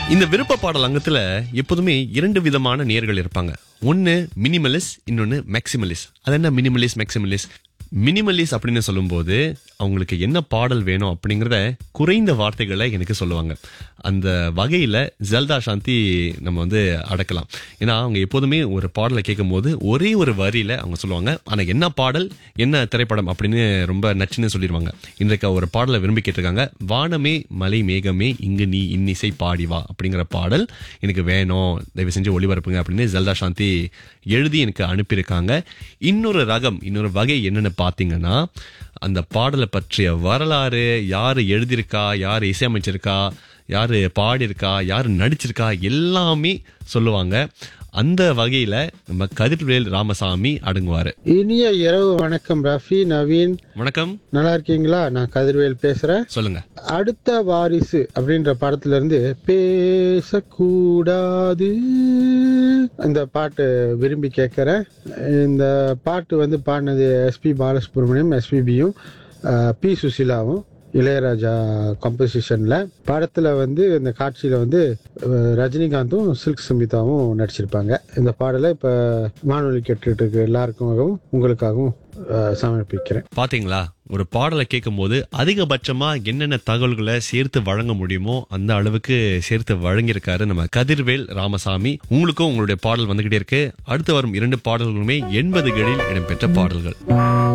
இந்த விருப்ப பாடல் அங்கத்துல எப்போதுமே இரண்டு விதமான நேர்கள் இருப்பாங்க ஒன்னு மினிமலிஸ் இன்னொன்னு மேக்சிமலிஸ் அது என்ன மினிமலிஸ் மேக்சிமலிஸ் மினிமலிஸ் அப்படின்னு சொல்லும்போது அவங்களுக்கு என்ன பாடல் வேணும் அப்படிங்கிறத குறைந்த வார்த்தைகளை எனக்கு சொல்லுவாங்க அந்த வகையில ஜல்தா சாந்தி நம்ம வந்து அடக்கலாம் ஏன்னா அவங்க எப்போதுமே ஒரு பாடலை கேட்கும்போது ஒரே ஒரு வரியில அவங்க சொல்லுவாங்க ஆனா என்ன பாடல் என்ன திரைப்படம் அப்படின்னு ரொம்ப நச்சுன்னு சொல்லிடுவாங்க இன்றைக்கு ஒரு பாடலை விரும்பி கேட்டிருக்காங்க வானமே மலை மேகமே இங்கு நீ இன்னிசை பாடி வா அப்படிங்கிற பாடல் எனக்கு வேணும் தயவு செஞ்சு ஒளிபரப்புங்க அப்படின்னு ஜல்தா சாந்தி எழுதி எனக்கு அனுப்பியிருக்காங்க இன்னொரு ரகம் இன்னொரு வகை என்னன்னு பார்த்தீங்கன்னா அந்த பாடலை பற்றிய வரலாறு யாரு எழுதியிருக்கா யார் இசையமைச்சிருக்கா யாரு பாடியிருக்கா யாரு நடிச்சிருக்கா எல்லாமே சொல்லுவாங்க அந்த வகையில நம்ம கதிர்வேல் ராமசாமி அடங்குவாரு இனிய இரவு வணக்கம் ரஃபி நவீன் வணக்கம் நல்லா இருக்கீங்களா நான் கதிர்வேல் பேசுறேன் சொல்லுங்க அடுத்த வாரிசு அப்படின்ற படத்துல இருந்து பேசக்கூடாது இந்த பாட்டு விரும்பி கேட்கறேன் இந்த பாட்டு வந்து பாடினது எஸ்பி பாலசுப்ரமணியம் எஸ்பிபியும் பி சுசிலாவும் இளையராஜா கம்போசிஷன்ல படத்துல வந்து இந்த காட்சியில வந்து அஹ், ரஜினிகாந்தும் சில்க் சுமிதாவும் நடிச்சிருப்பாங்க இந்த பாடலை இப்ப வானொலி கேட்டுட்டு இருக்க எல்லாருக்காகவும் உங்களுக்காகவும் அஹ், சமர்ப்பிக்கிறேன் பாத்தீங்களா ஒரு பாடலை கேட்கும்போது அதிகபட்சமா என்னென்ன தகவல்களை சேர்த்து வழங்க முடியுமோ அந்த அளவுக்கு சேர்த்து வழங்கியிருக்காரு நம்ம கதிர்வேல் ராமசாமி உங்களுக்கும் உங்களுடைய பாடல் வந்துகிட்டே இருக்கு அடுத்து வரும் இரண்டு பாடல்களுமே எண்பதுகளில் இடம்பெற்ற பாடல்கள்